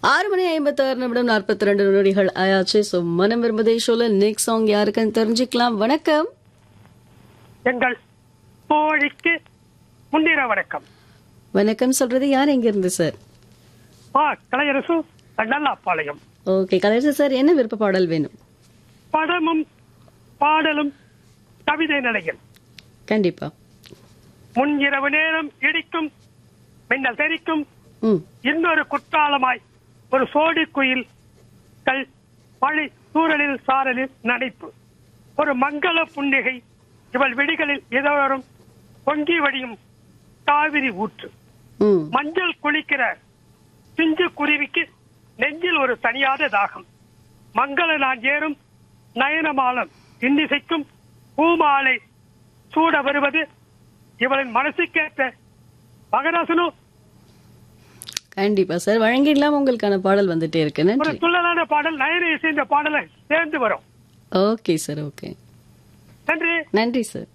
ஆறு மணி ஐம்பத்தாறு நிமிடம் நாற்பத்தி ரெண்டு நொடிகள் ஆயாச்சு ஸோ மனம் விரும்பதே ஷோல நெக்ஸ்ட் சாங் யாருக்குன்னு தெரிஞ்சுக்கலாம் வணக்கம் எங்கள் தோழிக்கு முன்னிற வணக்கம் வணக்கம் சொல்றது யார் எங்க இருந்து சார் ஆ கலையரசு நல்லாப்பாளையம் ஓகே கலைஞர் சார் என்ன விருப்ப பாடல் வேணும் படமும் பாடலும் கவிதை நிலைகள் கண்டிப்பா முன் இரவு நேரம் இடிக்கும் மின்னல் தெரிக்கும் ம் இன்னொரு குற்றாலமாய் ஒரு சோடி குயில் கல் மழை சூழலில் சாரலில் நனைப்பு ஒரு மங்கள புன்னிகை இவள் விழிகளில் இதழரும் பொங்கி வடியும் காவிரி ஊற்று ம் மஞ்சள் குளிக்கிற பிஞ்சு குருவிக்கு நெஞ்சில் ஒரு தனியாத தாகம் மங்கள நான் ஏறும் நயனமாலம் இன்னிசைக்கும் பூமாலை சூட வருவது இவளின் மனசுக்கேற்ற மகராசனு கண்டிப்பா சார் வழங்கிடலாம் உங்களுக்கான பாடல் வந்துட்டே இருக்கு ஒரு நன்றி துள்ளலான பாடல் நயன இசை இந்த பாடலை சேர்ந்து வரும் ஓகே சார் ஓகே நன்றி நன்றி சார்